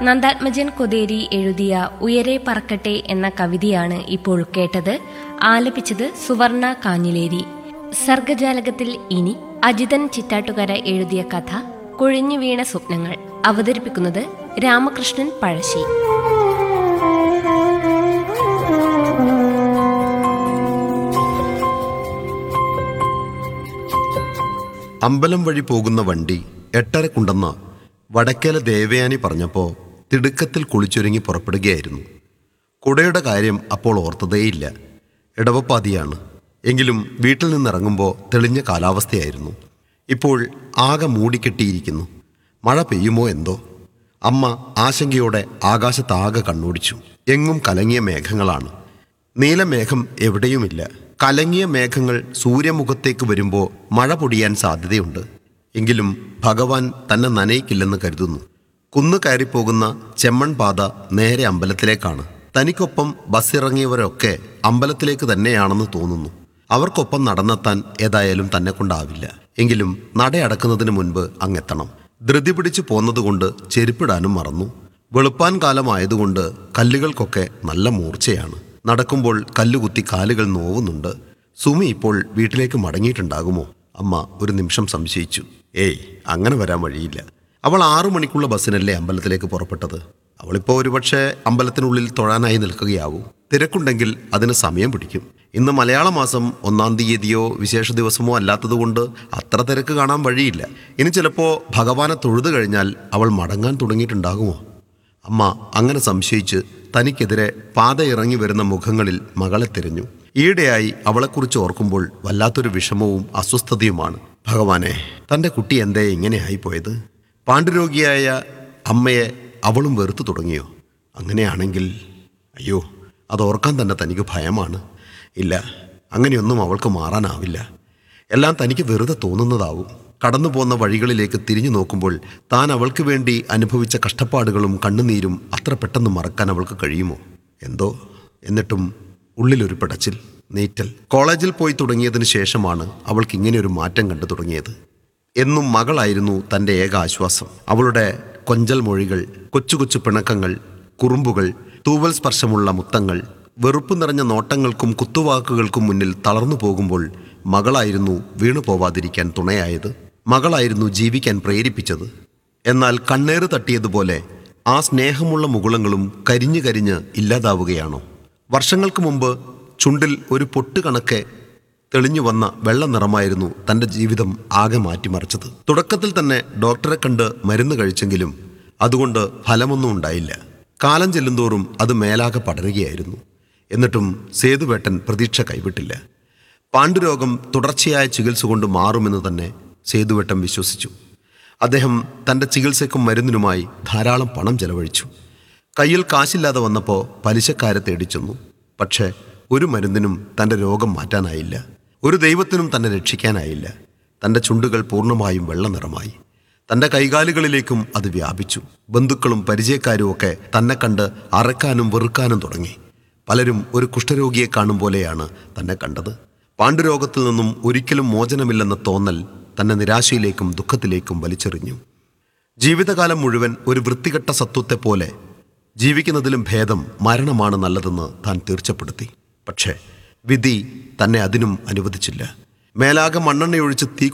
നന്ദാത്മജൻ കൊതേരി എഴുതിയ ഉയരെ പറക്കട്ടെ എന്ന കവിതയാണ് ഇപ്പോൾ കേട്ടത് ആലപിച്ചത് സുവർണ കാഞ്ഞിലേരി സർഗജാലകത്തിൽ ഇനി അജിതൻ ചിറ്റാട്ടുകര എഴുതിയ കഥ കൊഴിഞ്ഞു വീണ സ്വപ്നങ്ങൾ അവതരിപ്പിക്കുന്നത് രാമകൃഷ്ണൻ പഴശ്ശി അമ്പലം വഴി പോകുന്ന വണ്ടി എട്ടരക്കുണ്ടെന്ന് വടക്കേല ദേവയാനി പറഞ്ഞപ്പോൾ തിടുക്കത്തിൽ കുളിച്ചൊരുങ്ങി പുറപ്പെടുകയായിരുന്നു കുടയുടെ കാര്യം അപ്പോൾ ഓർത്തതേയില്ല ഇടവപ്പാതിയാണ് എങ്കിലും വീട്ടിൽ നിന്നിറങ്ങുമ്പോൾ തെളിഞ്ഞ കാലാവസ്ഥയായിരുന്നു ഇപ്പോൾ ആകെ മൂടിക്കെട്ടിയിരിക്കുന്നു മഴ പെയ്യുമോ എന്തോ അമ്മ ആശങ്കയോടെ ആകാശത്താകെ കണ്ണോടിച്ചു എങ്ങും കലങ്ങിയ മേഘങ്ങളാണ് നീലമേഘം എവിടെയുമില്ല കലങ്ങിയ മേഘങ്ങൾ സൂര്യമുഖത്തേക്ക് വരുമ്പോൾ മഴ പൊടിയാൻ സാധ്യതയുണ്ട് എങ്കിലും ഭഗവാൻ തന്നെ നനയിക്കില്ലെന്ന് കരുതുന്നു കുന്നു കയറിപ്പോകുന്ന ചെമ്മൺ പാത നേരെ അമ്പലത്തിലേക്കാണ് തനിക്കൊപ്പം ബസ്സിറങ്ങിയവരൊക്കെ അമ്പലത്തിലേക്ക് തന്നെയാണെന്ന് തോന്നുന്നു അവർക്കൊപ്പം നടന്നെത്താൻ ഏതായാലും തന്നെ കൊണ്ടാവില്ല എങ്കിലും നടയടക്കുന്നതിന് മുൻപ് അങ്ങെത്തണം ധൃതി പിടിച്ചു പോന്നതുകൊണ്ട് ചെരുപ്പിടാനും മറന്നു വെളുപ്പാൻ കാലമായതുകൊണ്ട് കല്ലുകൾക്കൊക്കെ നല്ല മൂർച്ചയാണ് നടക്കുമ്പോൾ കല്ലുകുത്തി കാലുകൾ നോവുന്നുണ്ട് സുമി ഇപ്പോൾ വീട്ടിലേക്ക് മടങ്ങിയിട്ടുണ്ടാകുമോ അമ്മ ഒരു നിമിഷം സംശയിച്ചു ഏയ് അങ്ങനെ വരാൻ വഴിയില്ല അവൾ ആറു മണിക്കുള്ള ബസ്സിനല്ലേ അമ്പലത്തിലേക്ക് പുറപ്പെട്ടത് അവളിപ്പോൾ ഒരുപക്ഷെ അമ്പലത്തിനുള്ളിൽ തൊഴാനായി നിൽക്കുകയാവും തിരക്കുണ്ടെങ്കിൽ അതിന് സമയം പിടിക്കും ഇന്ന് മലയാള മാസം ഒന്നാം തീയതിയോ വിശേഷ ദിവസമോ അല്ലാത്തതുകൊണ്ട് അത്ര തിരക്ക് കാണാൻ വഴിയില്ല ഇനി ചിലപ്പോൾ ഭഗവാനെ തൊഴുതു കഴിഞ്ഞാൽ അവൾ മടങ്ങാൻ തുടങ്ങിയിട്ടുണ്ടാകുമോ അമ്മ അങ്ങനെ സംശയിച്ച് തനിക്കെതിരെ പാത ഇറങ്ങി വരുന്ന മുഖങ്ങളിൽ മകളെ തിരഞ്ഞു ഈയിടെയായി അവളെക്കുറിച്ച് ഓർക്കുമ്പോൾ വല്ലാത്തൊരു വിഷമവും അസ്വസ്ഥതയുമാണ് ഭഗവാനെ തൻ്റെ കുട്ടി എന്തേ ഇങ്ങനെയായി പോയത് പാണ്ഡുരോഗിയായ അമ്മയെ അവളും വെറുത്തു തുടങ്ങിയോ അങ്ങനെയാണെങ്കിൽ അയ്യോ അതോർക്കാൻ തന്നെ തനിക്ക് ഭയമാണ് ഇല്ല അങ്ങനെയൊന്നും അവൾക്ക് മാറാനാവില്ല എല്ലാം തനിക്ക് വെറുതെ തോന്നുന്നതാവും കടന്നു പോന്ന വഴികളിലേക്ക് തിരിഞ്ഞു നോക്കുമ്പോൾ താൻ അവൾക്ക് വേണ്ടി അനുഭവിച്ച കഷ്ടപ്പാടുകളും കണ്ണുനീരും അത്ര പെട്ടെന്ന് മറക്കാൻ അവൾക്ക് കഴിയുമോ എന്തോ എന്നിട്ടും ഉള്ളിലൊരു പിടച്ചിൽ നീറ്റൽ കോളേജിൽ പോയി തുടങ്ങിയതിന് ശേഷമാണ് അവൾക്ക് ഇങ്ങനെ ഒരു മാറ്റം കണ്ടു തുടങ്ങിയത് എന്നും മകളായിരുന്നു തൻ്റെ ഏക ആശ്വാസം അവളുടെ കൊഞ്ചൽ മൊഴികൾ കൊച്ചു കൊച്ചു പിണക്കങ്ങൾ കുറുമ്പുകൾ തൂവൽ സ്പർശമുള്ള മുത്തങ്ങൾ വെറുപ്പ് നിറഞ്ഞ നോട്ടങ്ങൾക്കും കുത്തുവാക്കുകൾക്കും മുന്നിൽ തളർന്നു പോകുമ്പോൾ മകളായിരുന്നു വീണു പോവാതിരിക്കാൻ തുണയായത് മകളായിരുന്നു ജീവിക്കാൻ പ്രേരിപ്പിച്ചത് എന്നാൽ കണ്ണേറ് തട്ടിയതുപോലെ ആ സ്നേഹമുള്ള മുകുളങ്ങളും കരിഞ്ഞു കരിഞ്ഞ് ഇല്ലാതാവുകയാണോ വർഷങ്ങൾക്ക് മുമ്പ് ചുണ്ടിൽ ഒരു പൊട്ട് കണക്കെ തെളിഞ്ഞു വന്ന വെള്ള നിറമായിരുന്നു തൻ്റെ ജീവിതം ആകെ മാറ്റിമറിച്ചത് തുടക്കത്തിൽ തന്നെ ഡോക്ടറെ കണ്ട് മരുന്ന് കഴിച്ചെങ്കിലും അതുകൊണ്ട് ഫലമൊന്നും ഉണ്ടായില്ല കാലം ചെല്ലുന്തോറും അത് മേലാകെ പടരുകയായിരുന്നു എന്നിട്ടും സേതുവേട്ടൻ പ്രതീക്ഷ കൈവിട്ടില്ല പാണ്ഡുരോഗം തുടർച്ചയായ ചികിത്സ കൊണ്ട് മാറുമെന്ന് തന്നെ സേതുവേട്ടൻ വിശ്വസിച്ചു അദ്ദേഹം തൻ്റെ ചികിത്സയ്ക്കും മരുന്നിനുമായി ധാരാളം പണം ചെലവഴിച്ചു കയ്യിൽ കാശില്ലാതെ വന്നപ്പോൾ പലിശക്കാരെ തേടിച്ചെന്നു പക്ഷേ ഒരു മരുന്നിനും തൻ്റെ രോഗം മാറ്റാനായില്ല ഒരു ദൈവത്തിനും തന്നെ രക്ഷിക്കാനായില്ല തൻ്റെ ചുണ്ടുകൾ പൂർണ്ണമായും വെള്ള നിറമായി തൻ്റെ കൈകാലുകളിലേക്കും അത് വ്യാപിച്ചു ബന്ധുക്കളും പരിചയക്കാരും ഒക്കെ തന്നെ കണ്ട് അറക്കാനും വെറുക്കാനും തുടങ്ങി പലരും ഒരു കുഷ്ഠരോഗിയെ കാണും പോലെയാണ് തന്നെ കണ്ടത് പാണ്ഡുരോഗത്തിൽ നിന്നും ഒരിക്കലും മോചനമില്ലെന്ന തോന്നൽ തന്നെ നിരാശയിലേക്കും ദുഃഖത്തിലേക്കും വലിച്ചെറിഞ്ഞു ജീവിതകാലം മുഴുവൻ ഒരു വൃത്തികെട്ട സത്വത്തെ പോലെ ജീവിക്കുന്നതിലും ഭേദം മരണമാണ് നല്ലതെന്ന് താൻ തീർച്ചപ്പെടുത്തി പക്ഷേ വിധി തന്നെ അതിനും അനുവദിച്ചില്ല മേലാകെ മണ്ണെണ്ണയൊഴിച്ച് തീ